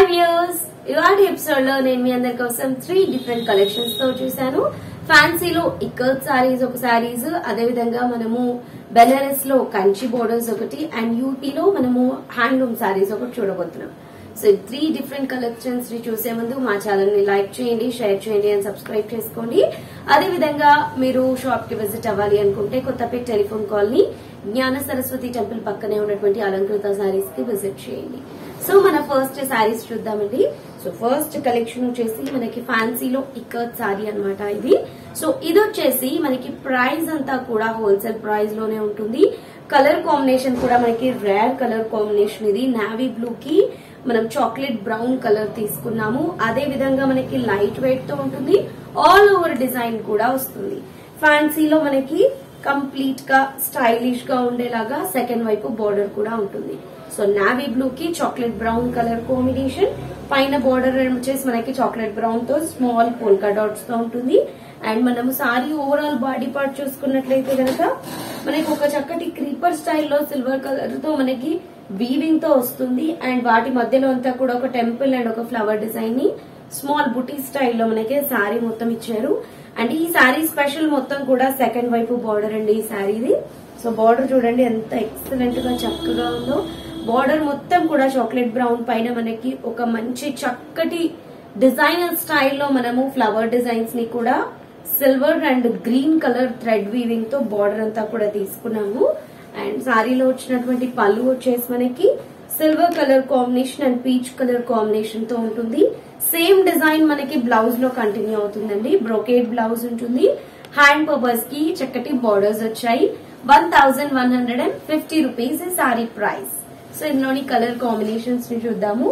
views ఇవాటి episode లో నేను మీ అందరి కోసం త్రీ డిఫరెంట్ కలెక్షన్స్ తో చూశాను ఫ్యాన్సీలో ఇక్కత్ సారీస్ ఒక సారీస్ అదే విధంగా మనము బెనారస్ లో కంచి బోర్డర్స్ ఒకటి అండ్ యూపీలో మనము హ్యాండ్లూమ్ సారీస్ ఒకటి చూడబోతున్నాం సో త్రీ డిఫరెంట్ కలెక్షన్స్ ని చూసే ముందు మా ఛానల్ ని లైక్ చేయండి షేర్ చేయండి అండ్ సబ్స్క్రైబ్ చేసుకోండి అదే విధంగా మీరు షాప్ కి విజిట్ అవ్వాలి అనుకుంటే కొత్తపేట టెలిఫోన్ కాల్ ని జ్ఞాన సరస్వతి టెంపుల్ పక్కనే ఉన్నటువంటి అలంకృత సారీస్ కి విజిట్ చేయండి సో మన ఫస్ట్ సారీస్ చూద్దామండి సో ఫస్ట్ కలెక్షన్ వచ్చేసి మనకి ఫ్యాన్సీలో ఇక్కత్ సారీ అన్నమాట ఇది సో ఇది వచ్చేసి మనకి ప్రైస్ అంతా కూడా హోల్సేల్ ప్రైస్ లోనే ఉంటుంది కలర్ కాంబినేషన్ కూడా మనకి రేర్ కలర్ కాంబినేషన్ ఇది నావీ బ్లూ కి మనం చాక్లెట్ బ్రౌన్ కలర్ తీసుకున్నాము అదే విధంగా మనకి లైట్ వెయిట్ తో ఉంటుంది ఆల్ ఓవర్ డిజైన్ కూడా వస్తుంది ఫ్యాన్సీలో మనకి కంప్లీట్ గా స్టైలిష్ గా ఉండేలాగా సెకండ్ వైపు బోర్డర్ కూడా ఉంటుంది సో నావీ బ్లూ కి చాక్లెట్ బ్రౌన్ కలర్ కాంబినేషన్ పైన బోర్డర్ వచ్చేసి మనకి చాక్లెట్ బ్రౌన్ తో స్మాల్ పోల్కా డాట్స్ తో ఉంటుంది అండ్ మనము సారీ ఓవరాల్ బాడీ పార్ట్ చూసుకున్నట్లయితే కనుక మనకి ఒక చక్కటి క్రీపర్ స్టైల్లో సిల్వర్ కలర్ తో మనకి వీవింగ్ తో వస్తుంది అండ్ వాటి మధ్యలో అంతా కూడా ఒక టెంపుల్ అండ్ ఒక ఫ్లవర్ డిజైన్ ని స్మాల్ బుటీ స్టైల్లో మనకి సారీ మొత్తం ఇచ్చారు అండ్ ఈ సారీ స్పెషల్ మొత్తం కూడా సెకండ్ వైపు బార్డర్ అండి ఈ సారీది సో బార్డర్ చూడండి ఎంత ఎక్సలెంట్ గా చక్కగా ఉందో బార్డర్ మొత్తం కూడా చాక్లెట్ బ్రౌన్ పైన మనకి ఒక మంచి చక్కటి డిజైనర్ స్టైల్లో మనము ఫ్లవర్ డిజైన్స్ ని కూడా silver and green colour thread weaving తో బార్డర్ అంతా కూడా తీసుకున్నాము అండ్ సారీలో వచ్చినటువంటి పళ్ళు వచ్చేసి మనకి silver colour combination and peach colour combination తో ఉంటుంది సేమ్ డిజైన్ మనకి బ్లౌజ్ లో కంటిన్యూ అవుతుందండి బ్రోకేడ్ బ్లౌజ్ ఉంటుంది హ్యాండ్ పర్పస్ కి చక్కటి బార్డర్స్ వచ్చాయి one thousand one hundred and fifty rupees sari price so ఇందులోని కలర్ కాంబినేషన్స్ ని చూద్దాము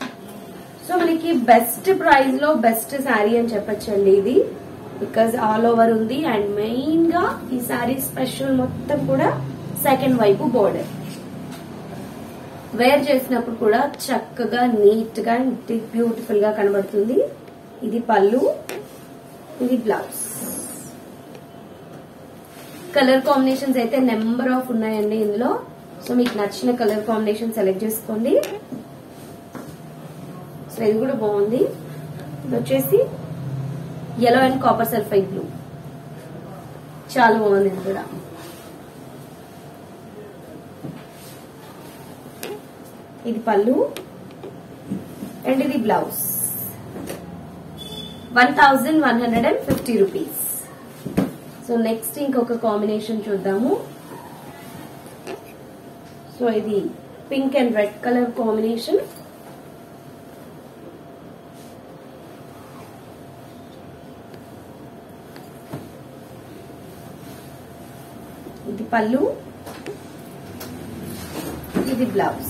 సో మనకి బెస్ట్ ప్రైస్ లో బెస్ట్ శారీ అని చెప్పొచ్చండి ఇది బికాజ్ ఆల్ ఓవర్ ఉంది అండ్ మెయిన్ గా ఈ శారీ స్పెషల్ మొత్తం కూడా సెకండ్ వైపు బోర్డర్ వేర్ చేసినప్పుడు కూడా చక్కగా నీట్ గా బ్యూటిఫుల్ గా కనబడుతుంది ఇది పళ్ళు ఇది బ్లౌజ్ కలర్ కాంబినేషన్స్ అయితే నెంబర్ ఆఫ్ ఉన్నాయండి ఇందులో సో మీకు నచ్చిన కలర్ కాంబినేషన్ సెలెక్ట్ చేసుకోండి సో ఇది కూడా బాగుంది ఇది వచ్చేసి yellow and copper sulphide blue చాలా బాగుంది ఇది కూడా ఇది పళ్ళు అండ్ ఇది blouse one thousand one hundred and fifty rupees so next ఇంకొక కాంబినేషన్ చూద్దాము సో ఇది pink and red colour combination ఇది పళ్ళు ఇది blouse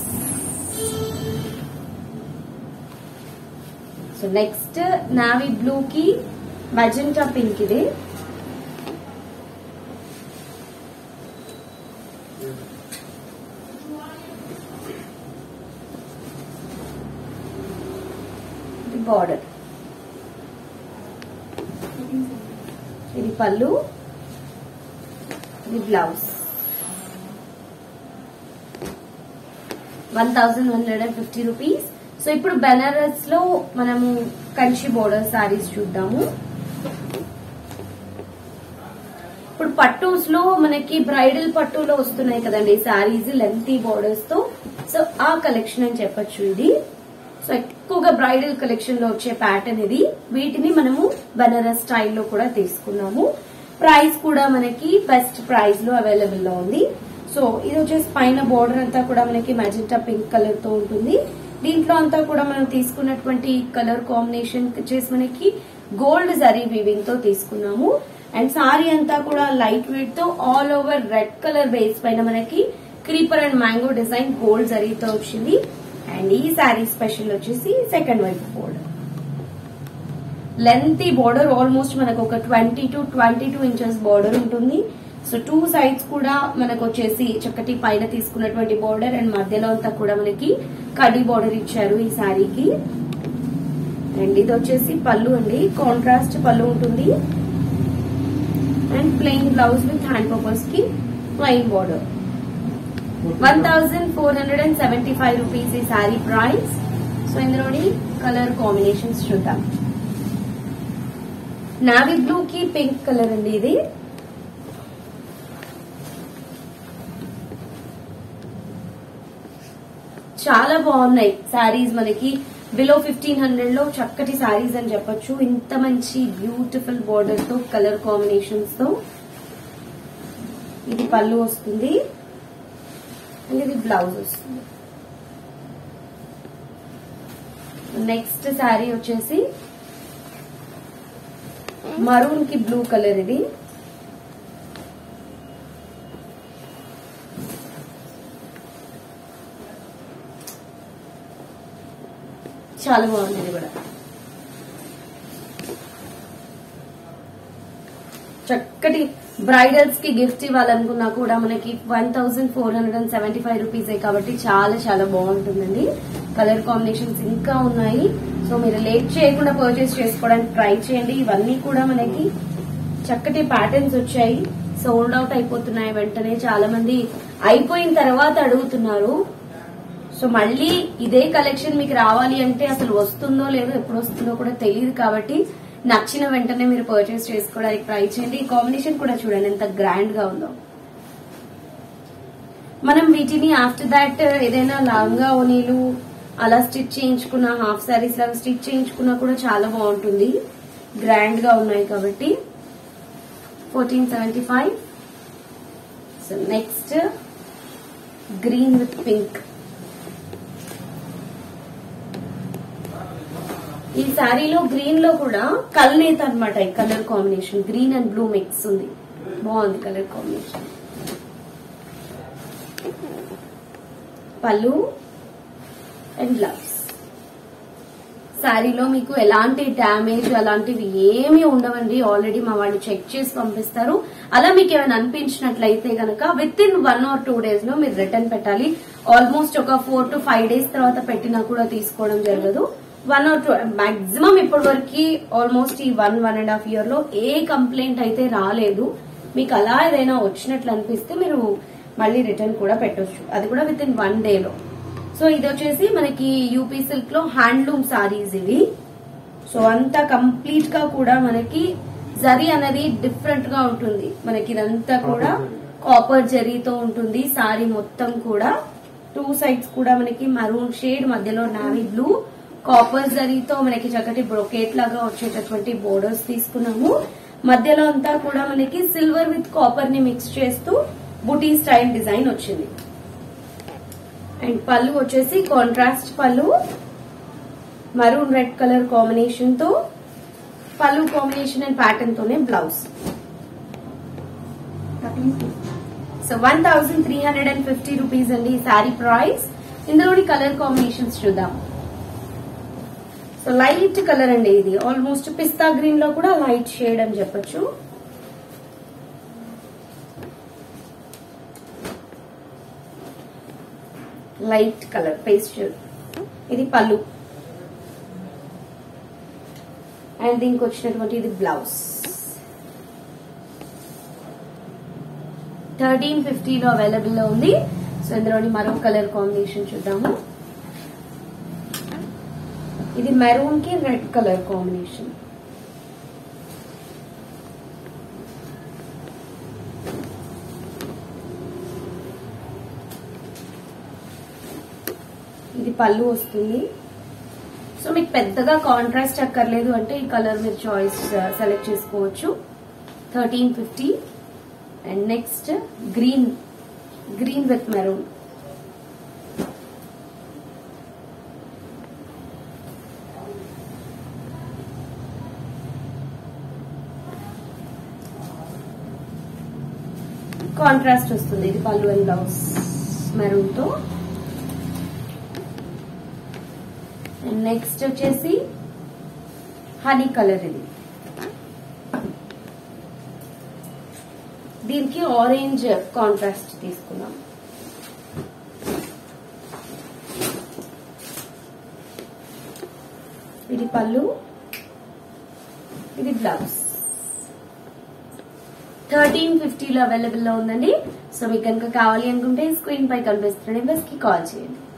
so next navy blue కి మజెంటా పింక్ ఇది ఇది బార్డర్ ఇది పళ్ళు ఇది blouse one thousand one hundred and fifty rupees so ఇప్పుడు బెనారస్ లో మనము కంచి బోర్డర్ సారీస్ చూద్దాము ఇప్పుడు పట్టూస్ లో మనకి బ్రైడల్ పట్టులో వస్తున్నాయి కదండి సారీస్ లెంతీ బోర్డర్స్ తో సో ఆ కలెక్షన్ అని చెప్పొచ్చు ఇది సో ఎక్కువగా బ్రైడల్ కలెక్షన్ లో వచ్చే ప్యాటర్న్ ఇది వీటిని మనము బెనారస్ స్టైల్లో కూడా తీసుకున్నాము ప్రైస్ కూడా మనకి బెస్ట్ ప్రైస్ లో అవైలబుల్ లో ఉంది సో ఇది వచ్చేసి పైన బోర్డర్ అంతా కూడా మనకి మెజెంటా పింక్ కలర్ తో ఉంటుంది దీంట్లో అంతా కూడా మనం తీసుకున్నటువంటి కలర్ కాంబినేషన్ వచ్చేసి మనకి గోల్డ్ జరీ వీవింగ్ తో తీసుకున్నాము అండ్ సారీ అంతా కూడా లైట్ వెయిట్ తో all over red colour base పైన మనకి creeper and mango design gold జరీతో వచ్చింది అండ్ ఈ సారీ స్పెషల్ వచ్చేసి సెకండ్ వైపు బోర్డర్ లెంతీ బోర్డర్ ఆల్మోస్ట్ మనకు ఒక twenty to twenty two inches border ఉంటుంది సో టూ సైడ్స్ కూడా మనకు వచ్చేసి చక్కటి పైన తీసుకున్నటువంటి బోర్డర్ అండ్ మధ్యలో అంతా కూడా మనకి కడి బోర్డర్ ఇచ్చారు ఈ శారీకి అండ్ ఇది వచ్చేసి పళ్ళు అండి కాంట్రాస్ట్ పళ్ళు ఉంటుంది and plain blouse with hand purpose కి plain border one thousand four hundred and seventy five rupees ఈ శారీ ప్రైస్ సో ఇందులోని కలర్ కాంబినేషన్స్ చూద్దాం నావీ బ్లూ కి పింక్ కలర్ అండి ఇది చాలా బాగున్నాయి శారీస్ మనకి బిలో ఫిఫ్టీన్ హండ్రెడ్ లో చక్కటి శారీస్ అని చెప్పొచ్చు ఇంత మంచి బ్యూటిఫుల్ బోర్డర్ తో కలర్ కాంబినేషన్స్ తో ఇది పళ్ళు వస్తుంది అండ్ ఇది బ్లౌజ్ వస్తుంది నెక్స్ట్ శారీ వచ్చేసి మరూన్ కి బ్లూ కలర్ ఇది చాలా బాగుంది ఇది కూడా చక్కటి బ్రైడల్స్ కి గిఫ్ట్ ఇవ్వాలనుకున్నా కూడా మనకి one thousand four hundred and seventy five rupees కాబట్టి చాలా చాలా బాగుంటుందండి కలర్ కాంబినేషన్స్ ఇంకా ఉన్నాయి సో మీరు లేట్ చేయకుండా పర్చేస్ చేసుకోవడానికి ట్రై చేయండి ఇవన్నీ కూడా మనకి చక్కటి ప్యాటర్న్స్ వచ్చాయి సోల్డ్ అవుట్ అయిపోతున్నాయి వెంటనే చాలా మంది అయిపోయిన తర్వాత అడుగుతున్నారు సో మళ్ళీ ఇదే కలెక్షన్ మీకు రావాలి అంటే అసలు వస్తుందో లేదో ఎప్పుడు వస్తుందో కూడా తెలియదు కాబట్టి నచ్చిన వెంటనే మీరు పర్చేస్ చేసుకోవడానికి ట్రై చేయండి ఈ కాంబినేషన్ కూడా చూడండి ఎంత గ్రాండ్ గా ఉందో మనం వీటిని ఆఫ్టర్ దాట్ ఏదైనా లాంగా ఓనీలు అలా స్టిచ్ చేయించుకున్న హాఫ్ సారీస్ లాగా స్టిచ్ చేయించుకున్నా కూడా చాలా బాగుంటుంది గ్రాండ్ గా ఉన్నాయి కాబట్టి fourteen seventy five so next green with pink ఈ శారీలో గ్రీన్ లో కూడా కల్నేత అనమాట ఈ colour combination green and blue mix ఉంది బాగుంది కలర్ కాంబినేషన్ పళ్ళు అండ్ బ్లౌజ్ శారీలో మీకు ఎలాంటి డ్యామేజ్ అలాంటివి ఏమీ ఉండవండి ఆల్రెడీ మా వాళ్ళు చెక్ చేసి పంపిస్తారు అలా మీకు ఏమైనా అనిపించినట్లయితే గనక within one or two days లో మీరు రిటర్న్ పెట్టాలి ఆల్మోస్ట్ ఒక ఫోర్ టు ఫైవ్ డేస్ తర్వాత పెట్టినా కూడా తీసుకోవడం జరగదు వన్ ఆర్ టూ మాక్సిమం ఇప్పటి వరకు ఆల్మోస్ట్ ఈ one one and half year లో ఏ కంప్లైంట్ అయితే రాలేదు మీకు అలా ఏదైనా వచ్చినట్లు అనిపిస్తే మీరు మళ్ళీ రిటర్న్ కూడా పెట్టొచ్చు అది కూడా విత్ ఇన్ వన్ డే లో సో ఇది వచ్చేసి మనకి యూపీ సిల్క్ లో హ్యాండ్లూమ్ సారీస్ ఇవి సో అంతా కంప్లీట్ గా కూడా మనకి జరీ అనేది డిఫరెంట్ గా ఉంటుంది మనకి ఇదంతా కూడా కాపర్ జరీతో ఉంటుంది సారీ మొత్తం కూడా టూ సైడ్స్ కూడా మనకి మరూన్ షేడ్ మధ్యలో నావీ బ్లూ కాపర్ జరీతో మనకి చక్కటి బ్రొకేట్ లాగా వచ్చేటటువంటి బోర్డర్స్ తీసుకున్నాము మధ్యలో అంతా కూడా మనకి సిల్వర్ విత్ కాపర్ ని మిక్స్ చేస్తూ బుటీ స్టైల్ డిజైన్ వచ్చింది అండ్ పళ్ళు వచ్చేసి కాంట్రాస్ట్ పళ్ళు మరూన్ రెడ్ కలర్ కాంబినేషన్ తో పళ్ళు కాంబినేషన్ అండ్ ప్యాటర్న్ తోనే blouse so one thousand three hundred and fifty rupees అండి ఈ శారీ ప్రైస్ ఇందులోని కలర్ కాంబినేషన్స్ చూద్దాం సో లైట్ కలర్ అండి ఇది ఆల్మోస్ట్ పిస్తా గ్రీన్ లో కూడా లైట్ షేడ్ అని చెప్పొచ్చు లైట్ కలర్ పేస్ట్ ఇది పళ్ళు అండ్ దీనికి వచ్చినటువంటి ఇది బ్లౌజ్ థర్టీన్ ఫిఫ్టీలో అవైలబుల్ లో ఉంది సో ఇందులోని మరో కలర్ కాంబినేషన్ చూద్దాము ఇది మెరూన్ కి రెడ్ కలర్ కాంబినేషన్ ఇది పళ్ళు వస్తుంది సో మీకు పెద్దగా కాంట్రాస్ట్ అక్కర్లేదు అంటే ఈ కలర్ మీరు చాయిస్ సెలెక్ట్ చేసుకోవచ్చు thirteen fifty and next green green with maroon contrast వస్తుంది ఇది పళ్ళు అండ్ బ్లౌజ్ మెరూన్ తో నెక్స్ట్ వచ్చేసి హనీ కలర్ ఇది దీనికి ఆరెంజ్ కాంట్రాస్ట్ తీసుకున్నాం ఇది పళ్ళు ఇది బ్లౌజ్ థర్టీన్ ఫిఫ్టీలో అవైలబుల్ లో ఉందండి సో మీకు కనుక కావాలి అనుకుంటే స్క్రీన్ పై కనిపిస్తున్న నెంబర్స్ కి కాల్ చేయండి